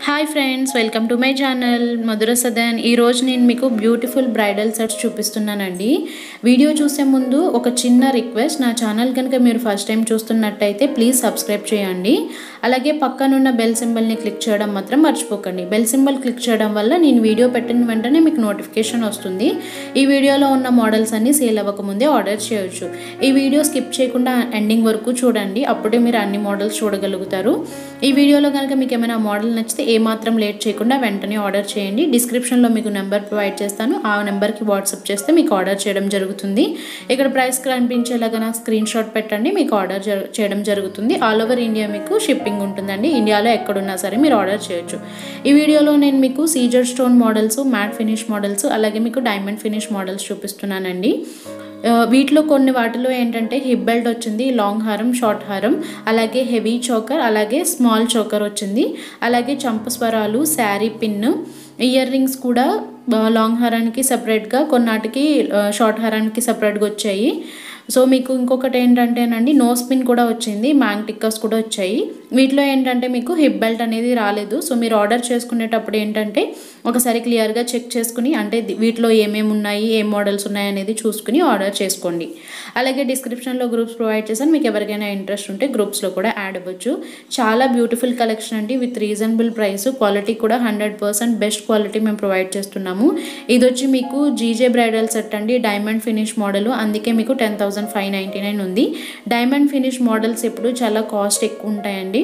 hi friends welcome to my channel Madhura Sadan ఈరోజు నేను మీకు బ్యూటిఫుల్ బ్రైడల్ సెట్స్ చూపిస్తున్నానండి వీడియో చూసే ముందు ఒక చిన్న రిక్వెస్ట్ నా ఛానల్ కనుక మీరు ఫస్ట్ టైం చూస్తున్నట్టయితే ప్లీజ్ సబ్స్క్రైబ్ చేయండి అలాగే పక్కనున్న బెల్ సింబల్ని క్లిక్ చేయడం మాత్రం మర్చిపోకండి బెల్ సింబల్ క్లిక్ చేయడం వల్ల నేను వీడియో పెట్టిన వెంటనే మీకు నోటిఫికేషన్ వస్తుంది ఈ వీడియోలో ఉన్న మోడల్స్ అన్ని సేల్ అవ్వకముందే ఆర్డర్ చేయొచ్చు ఈ వీడియో స్కిప్ చేయకుండా ఎండింగ్ వరకు చూడండి అప్పుడే మీరు అన్ని మోడల్స్ చూడగలుగుతారు ఈ వీడియోలో కనుక మీకు ఏమైనా మోడల్ నచ్చితే ఏమాత్రం లేట్ చేయకుండా వెంటనే ఆర్డర్ చేయండి డిస్క్రిప్షన్లో మీకు నెంబర్ ప్రొవైడ్ చేస్తాను ఆ నెంబర్కి వాట్సాప్ చేస్తే మీకు ఆర్డర్ చేయడం జరుగుతుంది ఇక్కడ ప్రైస్ కనిపించేలాగా నాకు స్క్రీన్ షాట్ పెట్టండి మీకు ఆర్డర్ జరు- చేయడం జరుగుతుంది ఆల్ ఓవర్ ఇండియా మీకు షిప్పింగ్ ఉంటుందండి ఇండియాలో ఎక్కడున్నా సరే మీరు ఆర్డర్ చేయొచ్చు ఈ వీడియోలో నేను మీకు caesar stone models matte finish models అలాగే మీకు డైమండ్ ఫినిష్ మోడల్స్ చూపిస్తున్నానండి ఆ, వీటిలో కొన్ని వాటిలో ఏంటంటే హిప్ బెల్ట్ వచ్చింది లాంగ్ హారం షార్ట్ హారం అలాగే హెవీ చోకర్ అలాగే స్మాల్ చోకర్ వచ్చింది అలాగే చంపస్వరాలు శారీ పిన్ ఇయర్ రింగ్స్ కూడా ఆ, లాంగ్ హారానికి సపరేట్గా కొన్నాటికి ఆ, షార్ట్ హారానికి సపరేట్గా వచ్చాయి సో మీకు ఇంకొకటి ఏంటంటేనండి నోస్ పిన్ కూడా వచ్చింది మ్యాంగ్ టిక్కర్స్ కూడా వచ్చాయి వీటిలో ఏంటంటే మీకు హిప్ బెల్ట్ అనేది రాలేదు సో మీరు ఆర్డర్ చేసుకునేటప్పుడు ఏంటంటే ఒకసారి క్లియర్గా చెక్ చేసుకుని అంటే ది- వీటిలో ఏమేమి ఉన్నాయి ఏం మోడల్స్ ఉన్నాయి అనేది చూసుకుని ఆర్డర్ చేసుకోండి అలాగే డిస్క్రిప్షన్లో గ్రూప్స్ ప్రొవైడ్ చేశాను మీకు ఎవరికైనా ఇంట్రెస్ట్ ఉంటే గ్రూప్స్లో కూడా యాడ్ అవ్వచ్చు చాలా బ్యూటిఫుల్ కలెక్షన్ అండి విత్ రీజనబుల్ ప్రైస్ క్వాలిటీ కూడా హండ్రెడ్ పర్సెంట్ బెస్ట్ క్వాలిటీ మేము ప్రొవైడ్ చేస్తున్నాము ఇది వచ్చి మీకు జీజే బ్రైడల్ సెట్ అండి డైమండ్ ఫినిష్ మోడల్ అందుకే మీకు ten thousand five ninety nine ఉంది డైమండ్ ఫినిష్ మోడల్స్ ఎప్పుడు చాలా కాస్ట్ ఎక్కువ ఉంటాయండి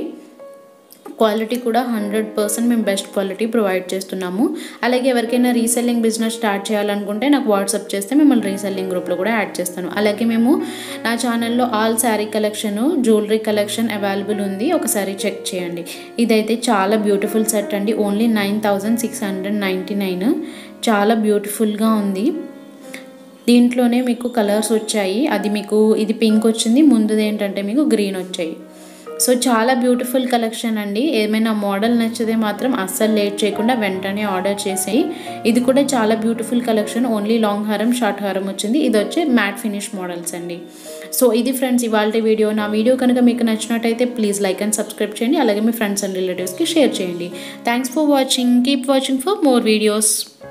క్వాలిటీ కూడా హండ్రెడ్ పర్సెంట్ మేము బెస్ట్ క్వాలిటీ ప్రొవైడ్ చేస్తున్నాము అలాగే ఎవరికైనా రీసెల్లింగ్ బిజినెస్ స్టార్ట్ చేయాలనుకుంటే నాకు వాట్సాప్ చేస్తే మిమ్మల్ని రీసెల్లింగ్ గ్రూప్లో కూడా యాడ్ చేస్తాను అలాగే మేము నా ఛానల్లో all sari collection jewellery collection available ఉంది ఒకసారి చెక్ చేయండి ఇదైతే చాలా బ్యూటిఫుల్ సెట్ అండి only nine thousand six hundred ninety nine చాలా బ్యూటిఫుల్గా ఉంది దీంట్లోనే మీకు కలర్స్ వచ్చాయి అది మీకు ఇది పింక్ వచ్చింది ముందుది ఏంటంటే మీకు గ్రీన్ వచ్చాయి సో చాలా బ్యూటిఫుల్ కలెక్షన్ అండి ఏమైనా మోడల్ నచ్చితే మాత్రం అస్సలు లేట్ చేయకుండా వెంటనే ఆర్డర్ చేసేయి ఇది కూడా చాలా బ్యూటిఫుల్ కలెక్షన్ ఓన్లీ లాంగ్ హారం షార్ట్ హారం వచ్చింది ఇది వచ్చి మ్యాట్ ఫినిష్ మోడల్స్ అండి సో ఇది ఫ్రెండ్స్ ఇవాళ వీడియో నా వీడియో కనుక మీకు నచ్చినట్టయితే ప్లీజ్ లైక్ అండ్ సబ్స్క్రైబ్ చేయండి అలాగే మీ ఫ్రెండ్స్ అండ్ రిలేటివ్స్కి షేర్ చేయండి thanks for watching keep watching for more videos